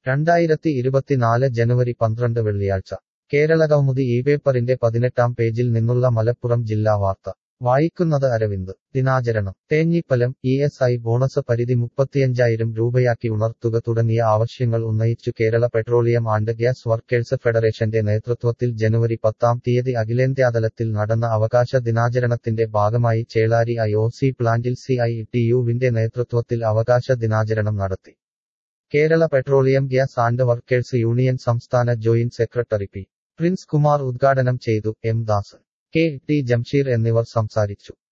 രണ്ടായിരത്തി ഇരുപത്തിനാല് ജനുവരി പന്ത്രണ്ട് വെള്ളിയാഴ്ച കേരളകൗമുദി ഈ പേപ്പറിന്റെ പതിനെട്ടാം പേജിൽ നിന്നുള്ള മലപ്പുറം ജില്ലാ വാർത്ത വായിക്കുന്നത് അരവിന്ദ് ദിനാചരണം Thenhipalam E S I bonus പരിധി മുപ്പത്തിയഞ്ചായിരം രൂപയാക്കി ഉണർത്തുക തുടങ്ങിയ ആവശ്യങ്ങൾ ഉന്നയിച്ചു Kerala petroleum and gas workers ഫെഡറേഷന്റെ നേതൃത്വത്തിൽ ജനുവരി പത്താം തീയതി അഖിലേന്ത്യാതലത്തിൽ നടന്ന അവകാശ ദിനാചരണത്തിന്റെ ഭാഗമായി ചേളാരി ഐ ഒ സി പ്ലാന്റിൽ സി ഐ ടി യുവിന്റെ നേതൃത്വത്തിൽ അവകാശ ദിനാചരണം നടത്തി Kerala petroleum gas and workers union സംസ്ഥാന joint secretary P Prince Kumar ഉദ്ഘാടനം ചെയ്തു M Das K T Jamsheer എന്നിവർ സംസാരിച്ചു